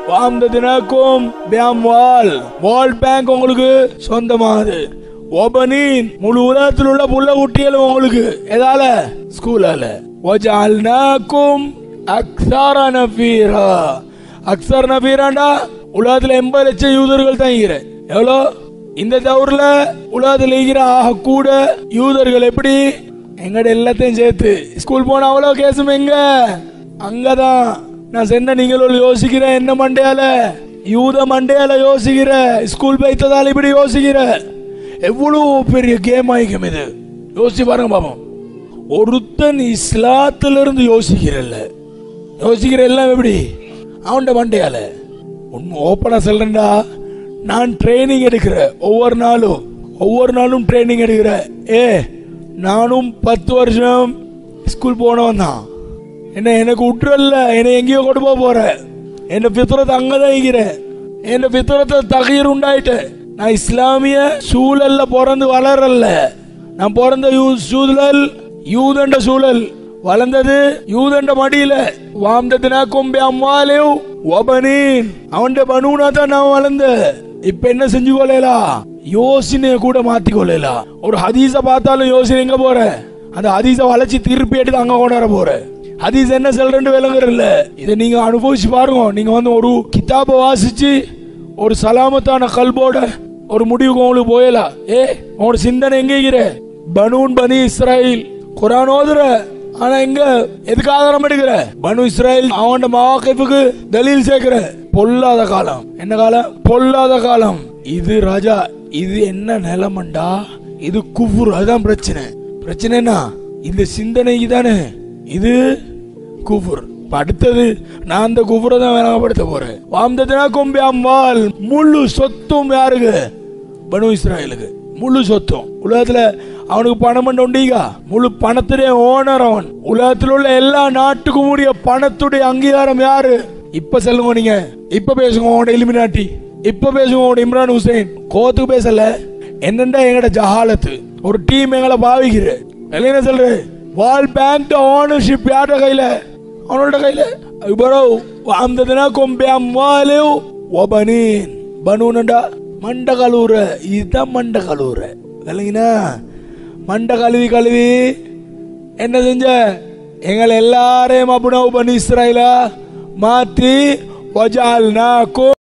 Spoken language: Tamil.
வாம்ததினக்கும் பியாம்வால் வேர்ல்ட் பேங்க் உங்களுக்கு சொந்தமாகுது ஒபனின் முழு உலகத்தில் உள்ள புள்ள குட்டிகளும் உங்களுக்கு எதால ஸ்கூலால வஜால்னாக்கும் அக்ஸார நபீரா அக்ஸர் நபீராண்டா உலகத்துல எண்பது லட்சம் யூதர்கள் தான் இருக்கிற எவ்வளோ இந்த தவறுல உலகத்தில் இருக்கிற ஆக கூட யூதர்கள் எப்படி எங்கட எல்லாத்தையும் சேர்த்து ஸ்கூல் போன அவ்வளோ கேசும் எங்க அங்கதான் நான் சென்ன நீங்களும் யோசிக்கிறேன் என்ன மண்டையால யூத மண்டையால யோசிக்கிற ஸ்கூல் பைத்ததால இப்படி யோசிக்கிற எவ்வளவு பெரிய கேம் ஆயிக்கும் இது யோசிச்சு பாருங்க பாப்போம் ஒருத்தன் இஸ்லாத்துல இருந்து யோசிக்கிறல்ல யோசிக்கிற எல்லாம் எப்படி அவன்ட மண்டையால உண்மை ஓப்பனா சொல்றேன்டா நான் ட்ரைனிங் எடுக்கிறேன் ஒவ்வொரு நாளும் ஒவ்வொரு நாளும் ட்ரைனிங் எடுக்கிறேன் ஏ நானும் பத்து வருஷம் ஸ்கூல் போனவன் தான் என்ன எனக்கு விட்டுறல்ல என்னை எங்கேயோ கொண்டு போக போற என் பித்திரத்தை அங்கதான் இருக்கிறேன் என் பித்திரத்தை தகீர் உண்டாயிட்டேன் நான் இஸ்லாமிய சூழல்ல பிறந்து வளரல நான் பிறந்த யூ- சூழல் யூதண்ட சூழல் வளர்ந்தது யூதண்ட மடியில வாம்தத்தினா கொம்பே அம்மாலேயும் ஒபனீன் அவன்ட பனூனா தான் நான் வளர்ந்த இப்ப என்ன செஞ்சு கொள்ளலா யோசனைய கூட மாத்தி கொள்ளலா ஒரு ஹதீஸ பார்த்தாலும் யோசனை எங்க போற அந்த ஹதீஸ வளைச்சு திருப்பி எடுத்து அங்க கொண்டாட போற ஹதீஸ் என்ன சொல்றேன்னு விளங்குறல்ல இதை நீங்க அனுபவிச்சு பாருங்க நீங்க வந்து ஒரு கிதாபை வாசிச்சு ஒரு சலாமத்தான கல்போட ஒரு முடிவுக்கு உங்களுக்கு போயலாம் ஏ உங்களோட சிந்தனை எங்க இருக்கிற பனூன் பனி இஸ்ராயில் குரான் ஓதுற ஆனா எங்க எதுக்கு ஆதாரம் எடுக்கிற பனு இஸ்ராயில் அவன் மவாக்கிப்புக்கு தலீல் சேர்க்கிற பொல்லாத காலம் என்ன காலம் பொல்லாத காலம் இது ராஜா இது என்ன நிலமண்டா இது குஃபுர் அதுதான் பிரச்சனை பிரச்சனை என்ன இந்த சிந்தனைக்கு தானே இது குஃபுர் இப்ப அடுத்தது நான் அந்த குஃபுரை தான் விளங்கப்படுத்த போறேன் வாம்தத்தினா கொம்பி அம்மாள் முழு சொத்தும் யாருக்கு பனு இஸ்ராயலுக்கு முழு சொத்தும் உலகத்துல அவனுக்கு பணம் பண்ண உண்டீங்க முழு பணத்துடைய ஓனர் அவன் உலகத்தில் உள்ள எல்லா நாட்டுக்கும் உரிய பணத்துடைய அங்கீகாரம் யாரு இப்ப சொல்லுங்க நீங்க இப்ப பேசுங்க உங்களோட இலுமினாட்டி இப்ப பேசுங்க உங்களோட இம்ரான் ஹுசைன் கோத்துக்கு பேசல என்னண்டா எங்கட ஜஹாலத்து ஒரு டீம் எங்களை பாவிக்கிற என்ன சொல்ற வால் பேங்க் ஓனர்ஷிப் யாரோட கையில அவனோட கையில ப்ரோ வாம்ததுனா கொம்பே அம்மாலே ஒபனீன் பனூனண்டா மண்ட கழுவுற இதுதான் மண்ட கழுவுற விளங்கினா மண்ட கழுவி கழுவி என்ன செஞ்ச எங்களை எல்லாரையும் அபுனவு பண்ணி இஸ்ராயலா மாற்றி வஜால்னாக்கும்